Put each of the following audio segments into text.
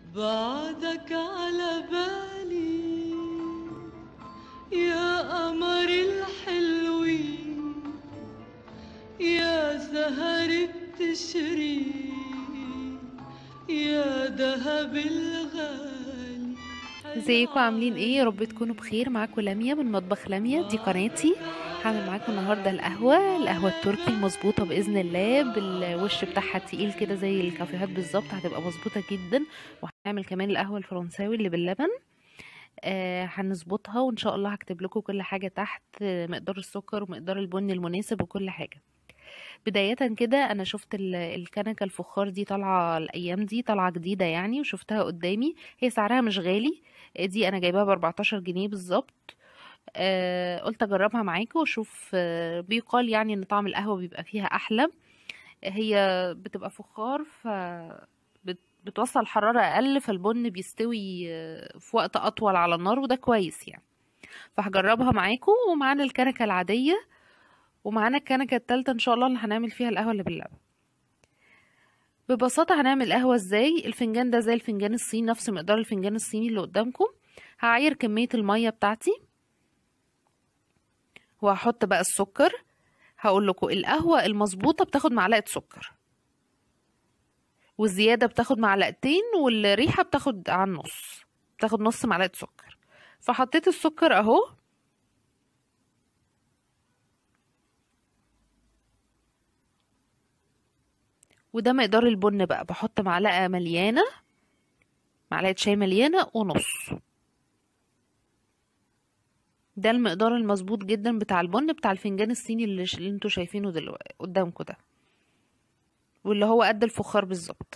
بعدك على بالي يا قمر الحلوين يا زهر بتشري يا دهب الغالي ازيكم عاملين ايه يا رب تكونوا بخير معاكم لميا من مطبخ لميا دي قناتي هعمل معاكم النهارده القهوه القهوه التركي المظبوطه باذن الله بالوش بتاعها تقيل كده زي الكافيهات بالظبط هتبقى مظبوطه جدا وهنعمل كمان القهوه الفرنساوي اللي باللبن آه هنظبطها وان شاء الله هكتب لكم كل حاجه تحت آه، مقدار السكر ومقدار البن المناسب وكل حاجه بداية كده أنا شفت ال- الكنكة الفخار دي طالعة الأيام دي طالعة جديدة يعني وشفتها قدامي هي سعرها مش غالي دي أنا جايباها بأربعتاشر جنيه بالظبط آه قلت أجربها معاكم وأشوف آه بيقال يعني إن طعم القهوة بيبقى فيها أحلى هي بتبقى فخار ف بت- بتوصل حرارة أقل فالبن بيستوي آه، في وقت أطول على النار وده كويس يعني فهجربها معاكم ومعانا الكنكة العادية ومعانا الكنكة التالتة ان شاء الله اللي هنعمل فيها القهوة اللي باللبن ببساطة هنعمل قهوة ازاي الفنجان ده زي الفنجان الصيني نفس مقدار الفنجان الصيني اللي قدامكم هعاير كمية المية بتاعتي وهحط بقى السكر هقول لكم القهوة المظبوطة بتاخد معلقة سكر والزيادة بتاخد معلقتين والريحة بتاخد على النص بتاخد نص معلقة سكر فحطيت السكر اهو وده مقدار البن بقى بحط معلقة مليانة معلقة شاي مليانة ونص ده المقدار المظبوط جدا بتاع البن بتاع الفنجان الصيني اللي, ش... اللي انتوا شايفينه دلوقتي قدامكم ده واللي هو قد الفخار بالظبط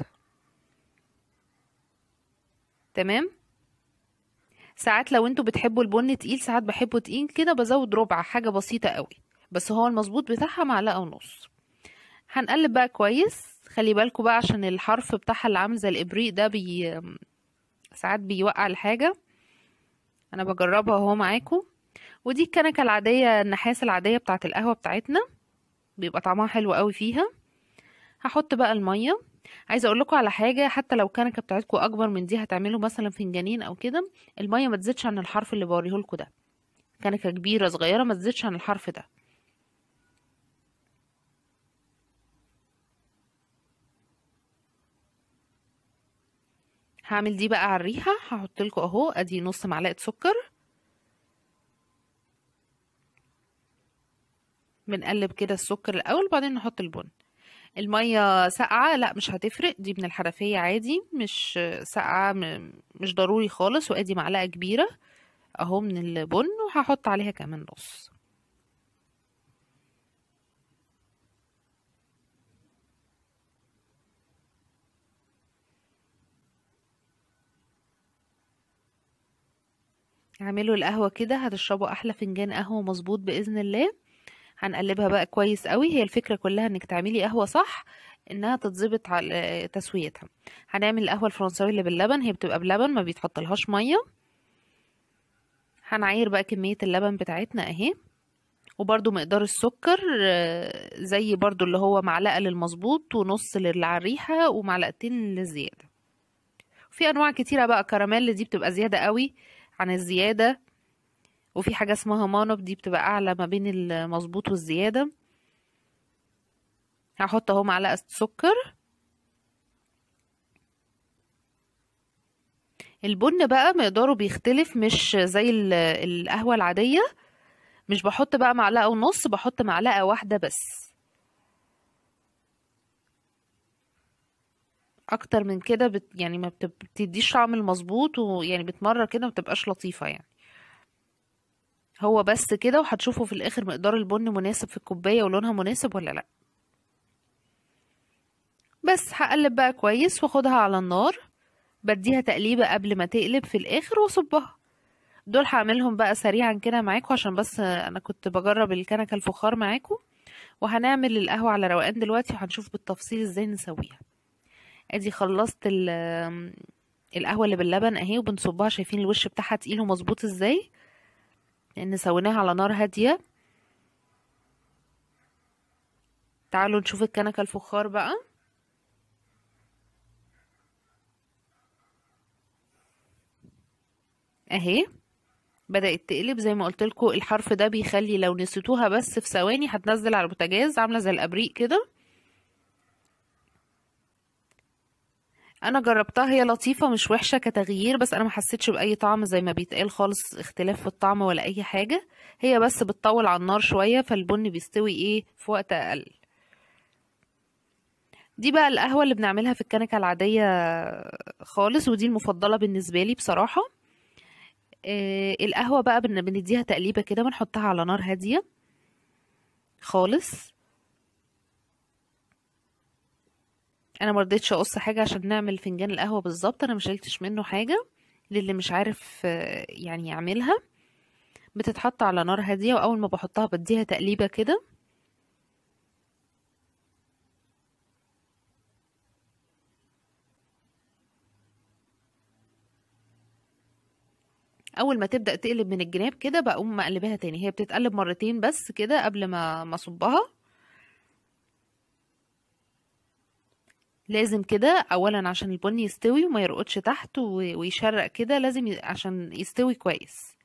تمام ساعات لو انتوا بتحبوا البن تقيل ساعات بحبه تقيل كده بزود ربع حاجة بسيطة قوي بس هو المظبوط بتاعها معلقة ونص هنقلب بقى كويس خلي بالكوا بقى عشان الحرف بتاعها اللي عامل زي الابريق ده بي ساعات بيوقع الحاجة انا بجربها اهو معاكم ودي الكنكة العادية النحاس العادية بتاعة القهوة بتاعتنا بيبقى طعمها حلو قوي فيها هحط بقى المية عايزة اقول لكم على حاجة حتى لو الكنكة بتاعتكم اكبر من دي هتعملوا مثلا فنجانين او كده المية ما تزيدش عن الحرف اللي بوريه لكم ده كنكة كبيرة صغيرة ما تزيدش عن الحرف ده هعمل دي بقى على الريحة هحط لكم اهو ادي نص معلقة سكر بنقلب كده السكر الاول وبعدين نحط البن المية ساقعة لا مش هتفرق دي من الحنفية عادي مش ساقعة م- مش ضروري خالص وادي معلقة كبيرة اهو من البن وهحط عليها كمان نص اعملوا القهوة كده هتشربوا احلى فنجان قهوة مظبوط بإذن الله هنقلبها بقى كويس قوي هي الفكرة كلها انك تعملي قهوة صح انها تتظبط على تسويتها هنعمل القهوة الفرنساوي اللي باللبن هي بتبقى بلبن ما بيتحطلهاش مية هنعاير بقى كمية اللبن بتاعتنا اهي وبرضو مقدار السكر آه، زي برضو اللي هو معلقة للمظبوط ونص للي على الريحة ومعلقتين للزيادة في انواع كتيرة بقى كراميل دي بتبقى زيادة قوي عن الزيادة وفي حاجة اسمها مانب دي بتبقى أعلى ما بين المظبوط والزيادة هحط اهو معلقة سكر البن بقى مقداره بيختلف مش زي ال- القهوة العادية مش بحط بقى معلقة ونص بحط معلقة واحدة بس اكتر من كده بت يعني ما بت- بتديش طعم المظبوط ويعني بتمرر كده ما بتبقاش لطيفة يعني هو بس كده وهتشوفوا في الاخر مقدار البن مناسب في الكوباية ولونها مناسب ولا لا بس هقلب بقى كويس واخدها على النار بديها تقليبة قبل ما تقلب في الاخر واصبها دول هعملهم بقى سريعا كده معاكم عشان بس انا كنت بجرب الكنكة الفخار معاكم وهنعمل القهوة على روقان دلوقتي وهنشوف بالتفصيل ازاي نسويها ادي خلصت ال- القهوة اللي باللبن اهي وبنصبها شايفين الوش بتاعها تقيل ومظبوط ازاي لان سويناها على نار هادية تعالوا نشوف الكنكة الفخار بقى اهي بدأت تقلب زي ما قلت لكم الحرف ده بيخلي لو نسيتوها بس في ثواني هتنزل على البوتاجاز عامله زي الابريق كده انا جربتها هي لطيفه مش وحشه كتغيير بس انا ما حسيتش باي طعم زي ما بيتقال خالص اختلاف في الطعم ولا اي حاجه هي بس بتطول على النار شويه فالبن بيستوي ايه في وقت اقل دي بقى القهوه اللي بنعملها في الكنكه العاديه خالص ودي المفضله بالنسبه لي بصراحه آه القهوه بقى بن- بنديها تقليبه كده بنحطها على نار هاديه خالص انا ما رضيتش اقص حاجه عشان نعمل فنجان القهوه بالظبط انا ما شلتش منه حاجه للي مش عارف آه، يعني يعملها بتتحط على نار هاديه واول ما بحطها بديها تقليبه كده اول ما تبدا تقلب من الجناب كده بقوم مقلباها تاني هي بتتقلب مرتين بس كده قبل ما ما اصبها لازم كده اولا عشان البن يستوي وما يرقدش تحت و- ويشرق كده لازم ي... عشان يستوي كويس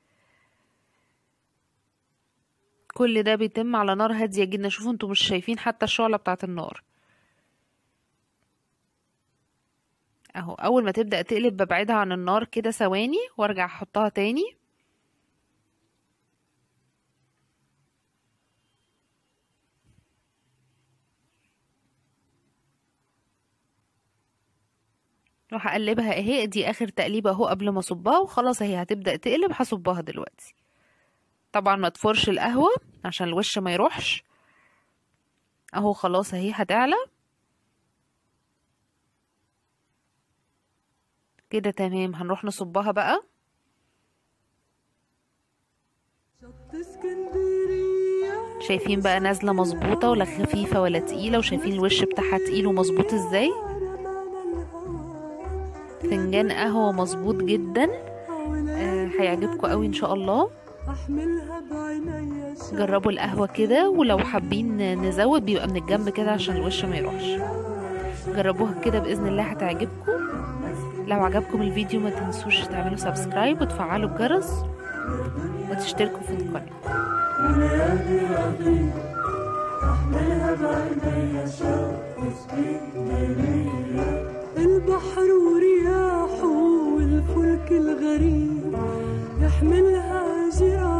كل ده بيتم على نار هاديه جدا شوفوا انتوا مش شايفين حتى الشعله بتاعه النار اهو اول ما تبدا تقلب ببعدها عن النار كده ثواني وارجع احطها تاني راح اقلبها اهي دي اخر تقليبه اهو قبل ما اصبها وخلاص اهي هتبدا تقلب هصبها دلوقتي طبعا ما تفرش القهوه عشان الوش ما يروحش اهو خلاص اهي هتعلى كده تمام هنروح نصبها بقى شط اسكندرية شايفين بقى نازله مظبوطه ولا خفيفه ولا تقيله وشايفين الوش بتاعها تقيل ومظبوط ازاي رمانا الهوى فنجان قهوه مظبوط جدا آه، هيعجبكم قوي ان شاء الله احملها بعينيا شوق جربوا القهوة كده ولو حابين نزود بيبقى من الجنب كده عشان الوش ما يروحش جربوها كده بإذن الله هتعجبكم لو عجبكم الفيديو ما تنسوش تعملوا سبسكرايب وتفعلوا الجرس وتشتركوا في القناة البحر ورياحه والفلك الغريب يحملها جراح